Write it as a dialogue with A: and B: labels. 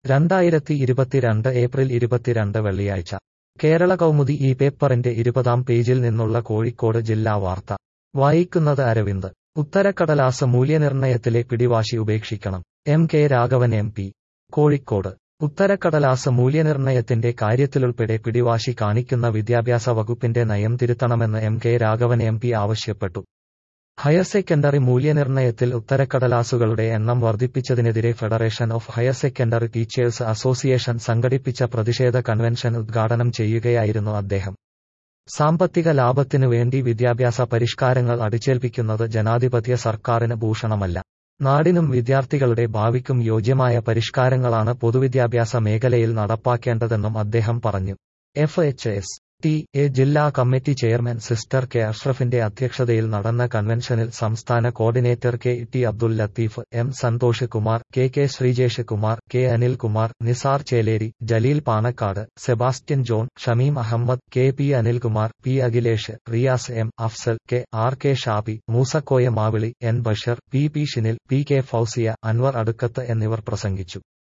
A: രണ്ടായിരത്തി ഇരുപത്തിരണ്ട് ഏപ്രിൽ ഇരുപത്തിരണ്ട് വെള്ളിയാഴ്ച കേരള കൗമുദി ഈ പേപ്പറിന്റെ ഇരുപതാം പേജിൽ നിന്നുള്ള കോഴിക്കോട് ജില്ലാ വാർത്ത വായിക്കുന്നത് അരവിന്ദ് ഉത്തരക്കടലാസ് മൂല്യനിർണയത്തിലെ പിടിവാശി ഉപേക്ഷിക്കണം M K Raghavan M P Kozhikode ഉത്തരക്കടലാസ് മൂല്യനിർണയത്തിന്റെ കാര്യത്തിലുൾപ്പെടെ പിടിവാശി കാണിക്കുന്ന വിദ്യാഭ്യാസ വകുപ്പിന്റെ നയം തിരുത്തണമെന്ന് M K Raghavan M P ആവശ്യപ്പെട്ടു ഹയർ സെക്കൻഡറി മൂല്യനിർണയത്തിൽ ഉത്തരക്കടലാസുകളുടെ എണ്ണം വർദ്ധിപ്പിച്ചതിനെതിരെ federation of higher secondary teachers association സംഘടിപ്പിച്ച പ്രതിഷേധ കൺവെൻഷൻ ഉദ്ഘാടനം ചെയ്യുകയായിരുന്നു അദ്ദേഹം സാമ്പത്തിക ലാഭത്തിനു വേണ്ടി വിദ്യാഭ്യാസ പരിഷ്കാരങ്ങൾ അടിച്ചേൽപ്പിക്കുന്നത് ജനാധിപത്യ സർക്കാരിന് ഭൂഷണമല്ല നാടിനും വിദ്യാർത്ഥികളുടെ ഭാവിക്കും യോജ്യമായ പരിഷ്കാരങ്ങളാണ് പൊതുവിദ്യാഭ്യാസ മേഖലയിൽ നടപ്പാക്കേണ്ടതെന്നും അദ്ദേഹം പറഞ്ഞു F H S T A ജില്ലാ കമ്മിറ്റി ചെയർമാൻ സിസ്റ്റർ കെ അഷ്റഫിന്റെ അധ്യക്ഷതയിൽ നടന്ന കൺവെൻഷനിൽ സംസ്ഥാന coordinator K T Abdul Latheef M Santhosh Kumar K K Sreejesh Kumar K Anilkumar Nisar Cheleri Jaleel Panakkad Sebastian John Shameem Ahammed K P Anilkumar P Akhilesh Riyas M Afsal K R K Shabi Moosakoya Mavili N Bashar P P Shinil P K Fousiya Anwar Adukkath എന്നിവർ പ്രസംഗിച്ചു